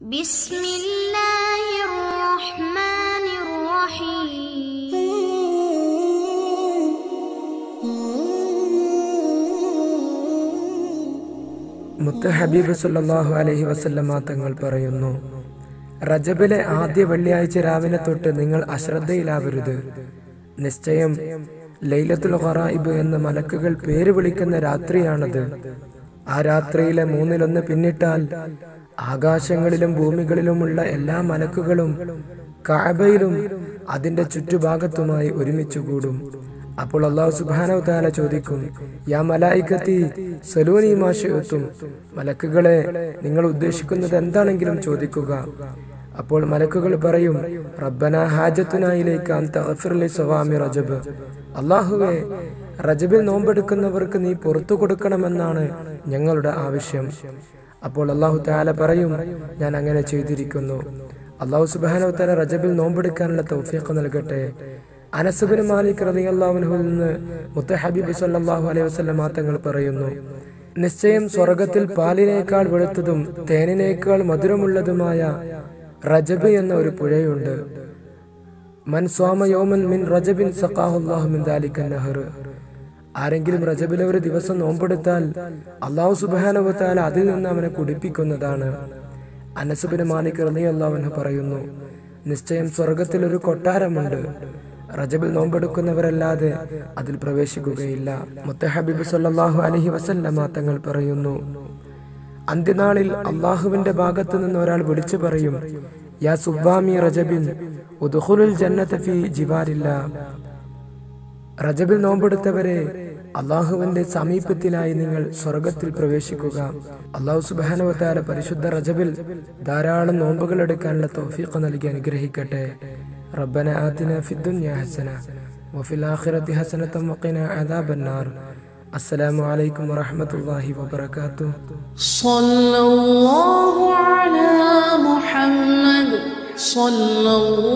بسم الله الرحمن الرحيم മുത്ത ഹബീബ് സല്ലല്ലാഹു അലൈഹി വസല്ലമ തങ്ങൾ പറയുന്നു റജബിലെ ആദ്യ വെള്ളിയാഴ്ച രാവിലെ തൊട്ട് നിങ്ങൾ അശ്രദ്ധയിലാവരുത് നിശ്ചയം ലൈലത്തുൽ ഖറായിബ് എന്ന മലക്കുകൾ പേര് വിളിക്കുന്ന രാത്രിയാണത് ആ രാത്രിയിലെ മൂന്നിലൊന്ന് പിന്നിട്ടാൽ ആകാശങ്ങളിലും ഭൂമികളിലുമുള്ള എല്ലാ മലക്കുകളും കാബയിലും അതിന്റെ ചുറ്റുഭാഗത്തുമായി ഒരുമിച്ചു കൂടും അപ്പോൾ അള്ളാഹു സുബാനവ് താല ചോദിക്കും യാ മലായിക്കത്തി സലൂനി മാഷത്തും മലക്കുകളെ നിങ്ങൾ ഉദ്ദേശിക്കുന്നത് എന്താണെങ്കിലും ചോദിക്കുക അപ്പോൾ മലക്കുകൾ പറയും റബ്ബന ഹാജത്തുനായിലേക്ക് അന്തഫിർലി സവാമി റജബ് അള്ളാഹുവെ റജബിൽ നോമ്പെടുക്കുന്നവർക്ക് നീ പുറത്തു കൊടുക്കണമെന്നാണ് ഞങ്ങളുടെ ആവശ്യം അപ്പോൾ അള്ളാഹു താല പറയും ഞാൻ അങ്ങനെ ചെയ്തിരിക്കുന്നു അള്ളാഹു സുബാനോ താല റജബിൽ നോമ്പെടുക്കാനുള്ള തൗഫീഖ് നൽകട്ടെ അനസുബിൻ മാലിക് റളിയല്ലാഹുവിൽ നിന്ന് മുത്ത ഹബീബ് സല്ലല്ലാഹു അലൈഹി വസല്ലം തങ്ങൾ പറയുന്നു നിശ്ചയം സ്വർഗത്തിൽ പാലിനേക്കാൾ വെളുത്തതും തേനിനേക്കാൾ മധുരമുള്ളതുമായ റജബ് എന്ന ഒരു പുഴയുണ്ട് മൻ സ്വാമ യോമൻ മിൻ റജബിൻ സഖാഹുല്ലാഹു മിൻ ദാലിക നഹർ ആരെങ്കിലും റജബിലെ ഒരു ദിവസം നോമ്പെടുത്താൽ അള്ളാഹു സുബാനുവത്താല അതിൽ നിന്ന് അവനെ കുടിപ്പിക്കുന്നതാണ് അനസുബിന് മാലിക് റളിയല്ലാഹു പറയുന്നു നിശ്ചയം സ്വർഗത്തിൽ ഒരു കൊട്ടാരമുണ്ട് റജബിൽ നോമ്പെടുക്കുന്നവരല്ലാതെ അതിൽ പ്രവേശിക്കുകയില്ല മുത്തഹബീബ് സല്ലല്ലാഹു അലൈഹി വസല്ലമ തങ്ങൾ പറയുന്നു അന്ത്യനാളിൽ അള്ളാഹുവിന്റെ ഭാഗത്തു നിന്ന് ഒരാൾ വിളിച്ചു പറയും യാ സുബ്ബാമി റജബിൻ ഉദ്ഖുലുൽ ജന്നത ഫീ ജിവാരില്ല റജബിൽ നോമ്പെടുത്തവരെ അള്ളാഹുവിന്റെ സമീപത്തിലായി നിങ്ങൾ സ്വർഗത്തിൽ പ്രവേശിക്കുക അള്ളാഹു സുബാനുവത്താല പരിശുദ്ധ റജബിൽ ധാരാളം നോമ്പുകൾ എടുക്കാനുള്ള തൗഫീഖ് നൽകി അനുഗ്രഹിക്കട്ടെ റബ്ബന ആതിന ഫിദ്ദുനിയ ഹസന വഫിൽ ആഖിറതി ഹസനതം വഖിന അദാബന്നാർ അസ്സലാമു അലൈക്കും വറഹ്മത്തുള്ളാഹി വബറകാതുഹു صلى الله على محمد صلى الله